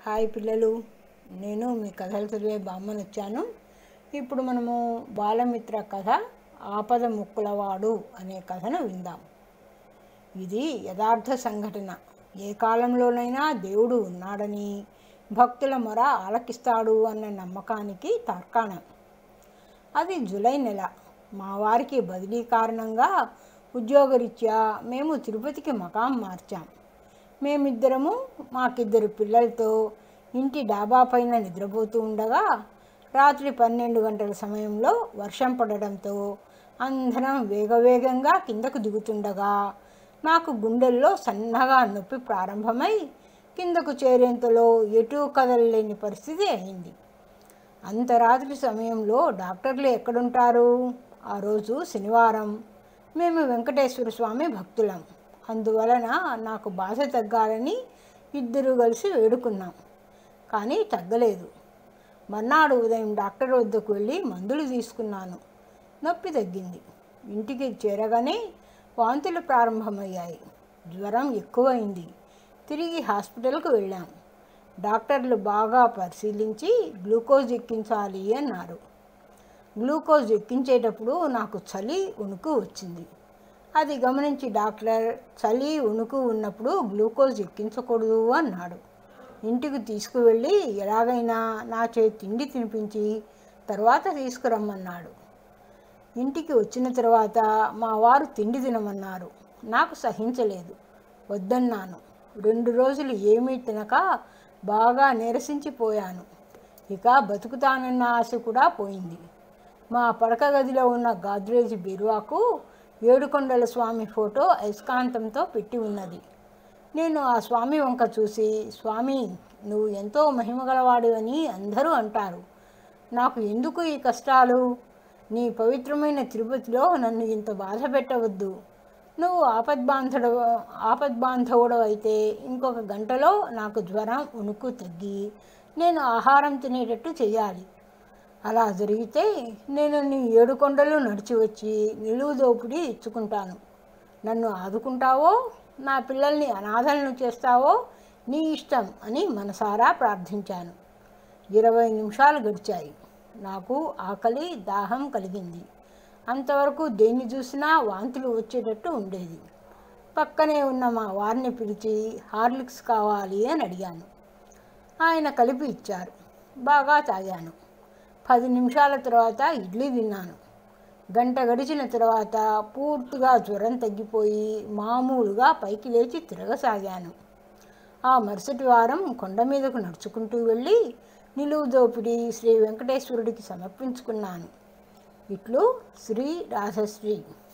hi పిల్లలు నేను మీ కథలు చదివే బామ్మని వచ్చాను ఇప్పుడు మనము బాలమిత్ర కథ ఆపద ముక్కులవాడు అనే కథను విందాం ఇది యథార్థ సంఘటన ఏ కాలంలోనైనా దేవుడు ఉన్నాడని భక్తుల మొర ఆలకిస్తాడు అన్న నమ్మకానికి తార్కాణం అది జూలై నెల మా వారికి బదిలీ కారణంగా ఉద్యోగరీత్యా మేము తిరుపతికి మకాం మార్చాం మేమిద్దరము మాకిద్దరు పిల్లలతో ఇంటి డాబా పైన నిద్రపోతూ ఉండగా రాత్రి పన్నెండు గంటల సమయంలో వర్షం పడడంతో అందరం వేగవేగంగా కిందకు దిగుతుండగా నాకు గుండెల్లో సన్నగా నొప్పి ప్రారంభమై కిందకు చేరేంతలో ఎటూ కదలలేని పరిస్థితి అయింది అంత రాత్రి సమయంలో డాక్టర్లు ఎక్కడుంటారు ఆ రోజు శనివారం మేము వెంకటేశ్వర స్వామి భక్తులం అందువలన నాకు బాధ తగ్గాలని ఇద్దరు కలిసి వేడుకున్నాం కానీ తగ్గలేదు మర్నాడు ఉదయం డాక్టర్ వద్దకు వెళ్ళి మందులు తీసుకున్నాను నొప్పి తగ్గింది ఇంటికి చేరగానే వాంతులు ప్రారంభమయ్యాయి జ్వరం ఎక్కువైంది తిరిగి హాస్పిటల్కు వెళ్ళాం డాక్టర్లు బాగా పరిశీలించి గ్లూకోజ్ ఎక్కించాలి అన్నారు గ్లూకోజ్ ఎక్కించేటప్పుడు నాకు చలి వణుకు వచ్చింది అది గమనించి డాక్టర్ చలి వణుకు ఉన్నప్పుడు గ్లూకోజ్ ఎక్కించకూడదు అన్నాడు ఇంటికి తీసుకువెళ్ళి ఎలాగైనా నా చే తిండి తినిపించి తర్వాత తీసుకురమ్మన్నాడు ఇంటికి వచ్చిన తర్వాత మా వారు తిండి తినమన్నారు నాకు సహించలేదు వద్దన్నాను రెండు రోజులు ఏమీ తినక బాగా నీరసించిపోయాను ఇక బతుకుతానన్న ఆశ కూడా పోయింది మా పడక గదిలో ఉన్న గాద్రేజ్ బీరువాకు ఏడుకొండల స్వామి ఫోటో అయస్కాంతంతో పెట్టి ఉన్నది నేను ఆ స్వామి వంక చూసి స్వామి నువ్వు ఎంతో మహిమగలవాడివని అందరూ అంటారు నాకు ఎందుకు ఈ కష్టాలు నీ పవిత్రమైన తిరుపతిలో నన్ను ఇంత బాధ పెట్టవద్దు నువ్వు ఆపద్బాంధుడ ఆపద్బాంధవుడు అయితే ఇంకొక గంటలో నాకు జ్వరం ఉణుకు తగ్గి నేను ఆహారం తినేటట్టు చేయాలి అలా జరిగితే నేను నీ ఏడు కొండలు నడిచి వచ్చి నిలువు దోపిడీ ఇచ్చుకుంటాను నన్ను ఆదుకుంటావో నా పిల్లల్ని అనాథలను చేస్తావో నీ ఇష్టం అని మనసారా ప్రార్థించాను ఇరవై నిమిషాలు గడిచాయి నాకు ఆకలి దాహం కలిగింది అంతవరకు దేన్ని చూసినా వాంతులు వచ్చేటట్టు ఉండేది పక్కనే ఉన్న మా వారిని పిలిచి హార్లిక్స్ కావాలి అని అడిగాను ఆయన కలిపి ఇచ్చారు బాగా తాగాను పది నిమిషాల తర్వాత ఇడ్లీ తిన్నాను గంట గడిచిన తర్వాత పూర్తిగా జ్వరం తగ్గిపోయి మామూలుగా పైకి లేచి తిరగసాగాను ఆ మరుసటి వారం కొండ మీదకు నడుచుకుంటూ వెళ్ళి నిలువు దోపిడి శ్రీ వెంకటేశ్వరుడికి సమర్పించుకున్నాను ఇట్లు శ్రీ రాధశ్రీ